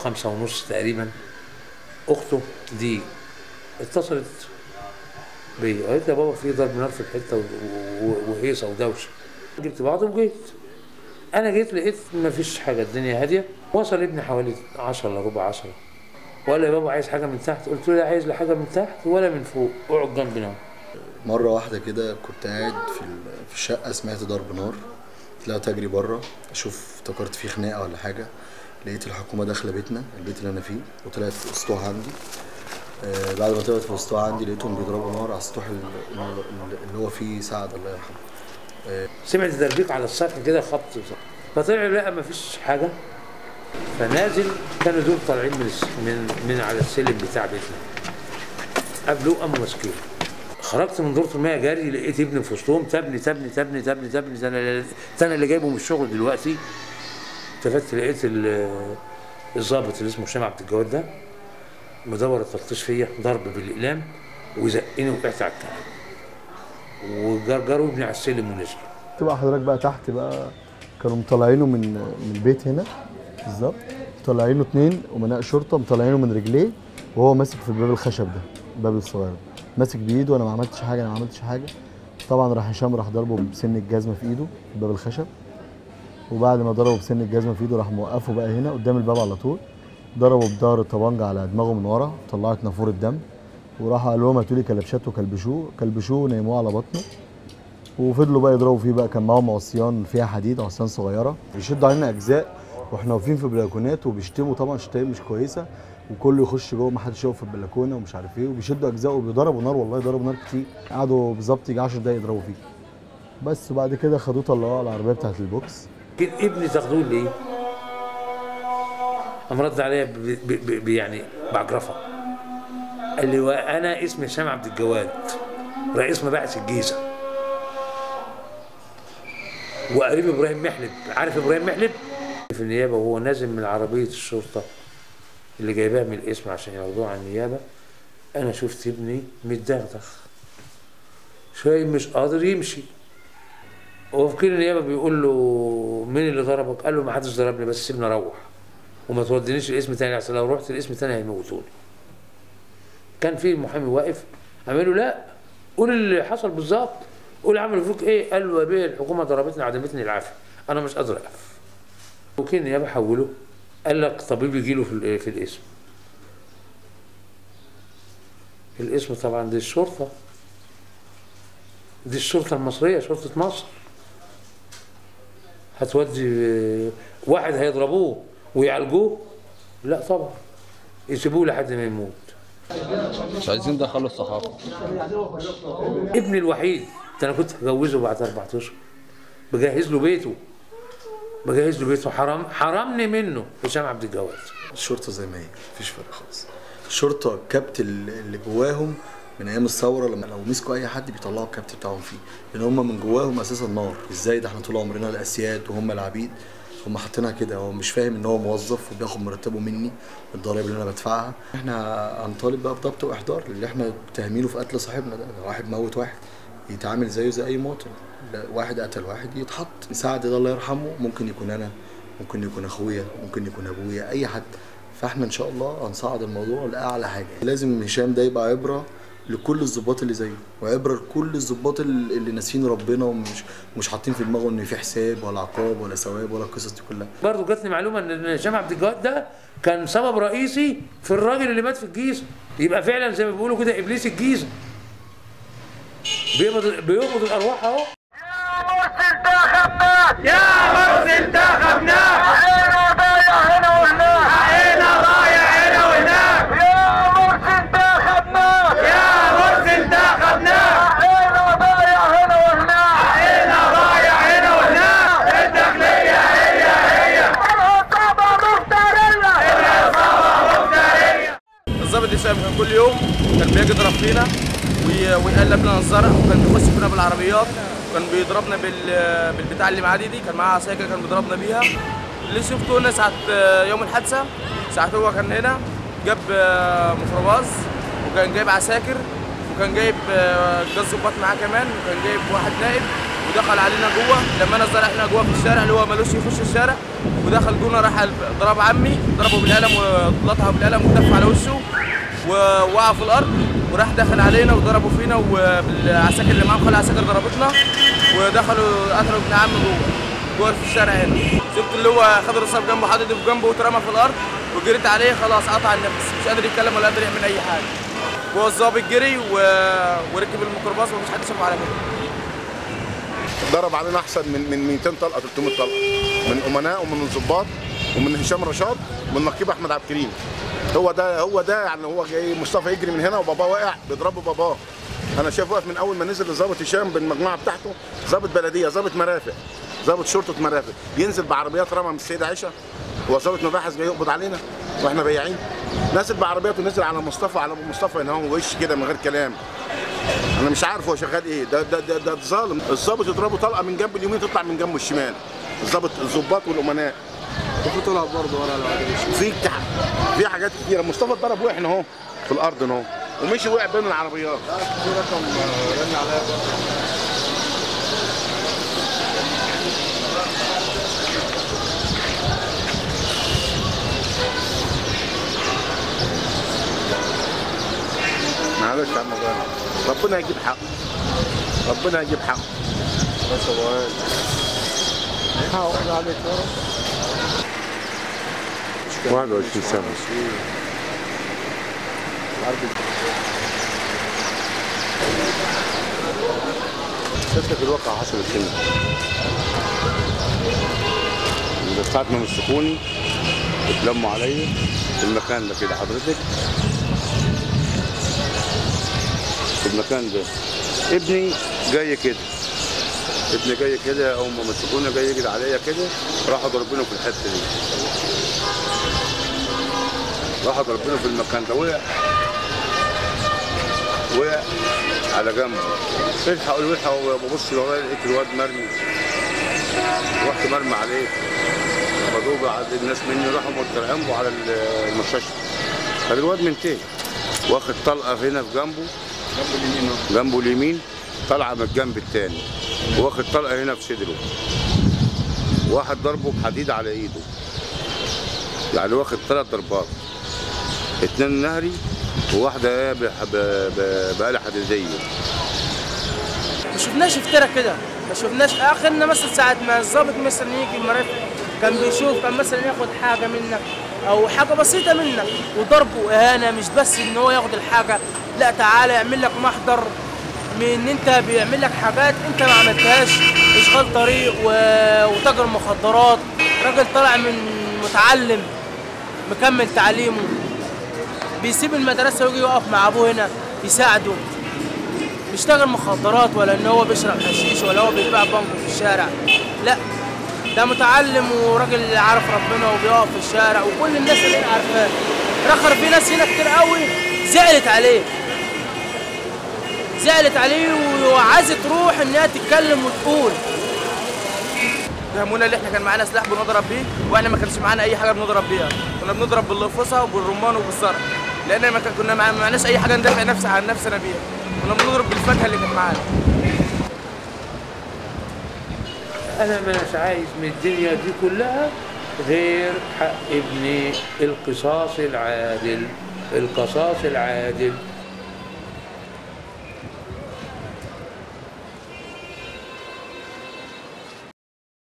خمسة ونص تقريبا اخته دي اتصلت بيا قالت لي يا بابا في ضرب نار في الحته و- و- وهيصه ودوشه جبت بعض وجيت انا جيت لقيت ما فيش حاجه الدنيا هاديه وصل ابني حوالي 10 الا ربع 10 وقال لي يا بابا عايز حاجه من تحت قلت له لا عايز لا حاجه من تحت ولا من فوق اقعد جنبنا مرة واحدة كده كنت قاعد في ال- في الشقة سمعت ضرب نار طلعت أجري بره أشوف افتكرت في خناقة ولا حاجة لقيت الحكومة داخلة بيتنا البيت اللي أنا فيه وطلعت في السطوح عندي آه بعد ما طلعت في السطوح عندي لقيتهم بيضربوا نار على السطوح ال- ال- اللي هو فيه سعد الله يرحمه سمعت دربيك على السطح كده خبط فطلع لقى ما فيش حاجه فنازل كانوا دول طالعين من الس- من من على السلم بتاع بيتنا قابلوه قاموا ماسكينه خرجت من دورة المية جري لقيت ابني في وسطهم تبني تبني تبني تبني تبني ده انا ده انا اللي جايبه من الشغل دلوقتي التفت لقيت ال- الضابط اللي اسمه هشام عبد الجواد ده مدور التلطيش فيا ضرب بالاقلام وزقني وقعت على الكنبه وجرجروا ابني على السلم ونزل تبقى حضرتك بقى تحت بقى كانوا مطلعينه من من البيت هنا بالظبط مطلعينه اتنين امناء شرطه مطلعينه من رجليه وهو ماسك في الباب الخشب ده الباب الصغير ماسك بايده وانا ما عملتش حاجه انا ما عملتش حاجه طبعا راح هشام راح ضربه بسن الجزمه في ايده الباب الخشب وبعد ما ضربه بسن الجزمه في ايده راح موقفه بقى هنا قدام الباب على طول ضربه بظهر الطبنجه على دماغه من ورا طلعت نافوره دم وراح قال لهم هاتوا لي كلبشات وكلبشوه كلبشوه نيموه على بطنه وفضلوا بقى يضربوا فيه بقى كان معاهم عصيان فيها حديد عصيان صغيره بيشدوا علينا اجزاء واحنا واقفين في بلكونات وبيشتموا طبعا شتايم مش كويسه وكله يخش جوه ما حدش يقف في البلكونه ومش عارف ايه وبيشدوا اجزاء وبيضربوا نار والله ضربوا نار كتير قعدوا بالظبط يجي 10 دقايق يضربوا فيه بس وبعد كده خدوه طلعوه على العربيه بتاعت البوكس كده ابني تاخدوه ليه؟ قام رد عليا ب- ب- ب- ب- يعني بعجرفه قال لي وانا اسمي هشام عبد الجواد رئيس مباحث الجيزه وقريب ابراهيم محلب عارف ابراهيم محلب في النيابه وهو نازل من عربيه الشرطه اللي جايباها من الاسم عشان ياخدوها على النيابه انا شفت ابني متدغدغ شويه مش قادر يمشي وفكير النيابه بيقول له مين اللي ضربك؟ قال له ما حدش ضربني بس سيبني اروح وما تودينيش الاسم تاني عشان لو رحت الاسم تاني هيموتوني. كان في محامي واقف عمل له لا قول اللي حصل بالظبط قول عملوا فيك ايه؟ قال له يا بيه الحكومه ضربتني عدمتني العافيه انا مش قادر اقف. وكيل النيابه حوله قال لك طبيب يجي له في, ال- في الاسم. الاسم طبعا دي الشرطه دي الشرطه المصريه شرطه مصر. هتودي واحد هيضربوه ويعالجوه لا طبعا يسيبوه لحد ما يموت مش عايزين ندخله الصحافه ابني الوحيد ده انا كنت هجوزه بعد اربع اشهر بجهز له بيته بجهز له بيته حرام حرمني منه هشام عبد الجواد الشرطة زي ما هي مفيش فرق خالص الشرطة الكبت اللي اللي جواهم من ايام الثورة لما لو مسكوا اي حد بيطلعوا الكبت بتاعهم فيه لان هم من جواهم اساسا نار ازاي ده احنا طول عمرنا الاسياد وهم العبيد هم حاطينها كده هو مش فاهم ان هو موظف وبياخد مرتبه مني الضرايب اللي انا بدفعها احنا هنطالب بقى بضبط واحضار اللي احنا متهمينه في قتل صاحبنا ده ده واحد موت واحد يتعامل زيه زي اي مواطن لا، واحد قتل واحد يتحط سعد ده الله يرحمه ممكن يكون انا ممكن يكون اخويا ممكن يكون ابويا اي حد فاحنا ان شاء الله هنصعد الموضوع لاعلى حاجه لازم هشام ده يبقى عبره لكل الظباط اللي زيه وعبره لكل الظباط اللي اللي ناسيين ربنا ومش مش حاطين في دماغهم ان في حساب ولا عقاب ولا ثواب ولا القصص دي كلها برضه جاتني معلومه ان هشام عبد الجواد ده كان سبب رئيسي في الراجل اللي مات في الجيزه يبقى فعلا زي ما بيقولوا كده ابليس الجيزه بيقبض بيقبض الارواح اهو يا مرسي انتخبناك عينا ضايع هنا وهناك عينا ضايع هنا وهناك يا مرسي انتخبناك يا مرسي انتخبناك عينا ضايع هنا وهناك عينا ضايع هنا وهناك الداخلية هي هي العصابة مفترية العصابة مفترية الضابط هشام كان كل يوم كان بيجي يضرب فينا وي- ويقلب لنا الزرع وكان بيخش فينا بالعربيات وكان بيضربنا بال- بالبتاع اللي معاه دي, دي كان معاه عصايه كده كان بيضربنا بيها اللي شفته هنا ساعة يوم الحادثة ساعة هو كان هنا جاب آه، ميكروباص وكان جايب عساكر وكان جايب آه، جاز ظباط معاه كمان وكان جايب واحد نائب ودخل علينا جوه لما انا زرعنا جوه في الشارع اللي هو ملوش يخش الشارع ودخل جونا راح ضرب عمي ضربه بالقلم ولطها بالقلم ودف على وشه ووقع في الارض وراح دخل علينا وضربوا فينا وبالعساكر اللي معاهم خلى العساكر ضربتنا ودخلوا قتلوا ابن عمي جوه جوه في الشارع هنا شفت اللي هو خد الرصاص جنبه حاطط في جنبه واترمى في الارض وجريت عليه خلاص قطع النفس مش قادر يتكلم ولا قادر يعمل اي حاجه هو الظابط جري و... وركب الميكروباص ومفيش حد شافه على كده ضرب علينا احسن من من 200 طلقه 300 طلقه من امناء ومن الضباط ومن هشام رشاد ومن نقيب احمد عبد الكريم هو ده هو ده يعني هو جاي مصطفى يجري من هنا وباباه واقع بيضربوا باباه انا شايف واقف من اول ما نزل الضابط هشام بالمجموعه بتاعته ضابط بلديه ضابط مرافق ضابط شرطه مرافق ينزل بعربيات رمى من السيده عائشه هو ضابط مباحث جاي يقبض علينا واحنا بياعين نازل بعربياته نزل على مصطفى على ابو مصطفى هنا هو وش كده من غير كلام انا مش عارف هو شغال ايه ده ده ده, ده ظالم الظابط يضربه طلقه من جنب اليمين تطلع من جنبه الشمال الظابط الظباط والامناء وفي طلع برضه ورا العربيه في تع- في حاجات كتيره مصطفى اتضرب وقع هنا اهو في الارض هنا اهو ومشي وقع بين العربيات في رقم رن عليا برضه معلش يا عم غالي ربنا يجيب حقه ربنا يجيب حقه بس ابو وائل هقعد عليك يا رب 21 سنه شفتك الواقع حصل فين من ساعة ما مسكوني اتلموا عليا في المكان ده كده حضرتك في المكان ده ابني جاي كده ابني جاي كده اول ما مسكوني جاي يجري عليا كده راحوا ضربينه في الحته دي راحوا ضربينه في المكان ده وقع وقع على جنبه الحقوا الحقوا ببص لورايا لقيت الواد مرمي رحت مرمي عليه خدوه بعد الناس مني راحوا مترعمبوا على المستشفى كان الواد منتهي واخد طلقه هنا في جنبه جنب اليمين اهو جنبه اليمين طالعه من الجنب التاني واخد طلقه هنا في صدره واحد ضربه بحديد على ايده يعني واخد ثلاث ضربات اتنين نهري وواحده ايه بح- ب- ب- بآلة حديديه ما شفناش افترا كده ما شفناش اخرنا مثلا ساعه ما الظابط مثلا يجي المرافق كان بيشوف كان مثلا ياخد حاجه منك او حاجه بسيطه منك وضرب واهانه مش بس ان هو ياخد الحاجه لا تعالى يعمل لك محضر من ان انت بيعمل لك حاجات انت ما عملتهاش اشغال طريق و... وتاجر مخدرات راجل طالع من متعلم مكمل تعليمه بيسيب المدرسه ويجي يقف مع ابوه هنا يساعده مش تاجر مخدرات ولا ان هو بيشرب حشيش ولا هو بيبيع بانكو في الشارع لا ده متعلم وراجل عارف ربنا وبيقف في الشارع وكل الناس اللي هنا عارفاه رخر في ناس هنا كتير قوي زعلت عليه زعلت عليه وعايزه تروح انها تتكلم وتقول اتهمونا اللي احنا كان معانا سلاح بنضرب بيه واحنا ما كانش معانا اي حاجه بنضرب بيها كنا بنضرب باللفصه وبالرمان وبالزرع لان ما كان كنا مع- ما معناش اي حاجه ندافع نفس عن نفسنا بيها كنا بنضرب بالفاكهه اللي كانت معانا انا مش عايز من الدنيا دي كلها غير حق ابني القصاص العادل القصاص العادل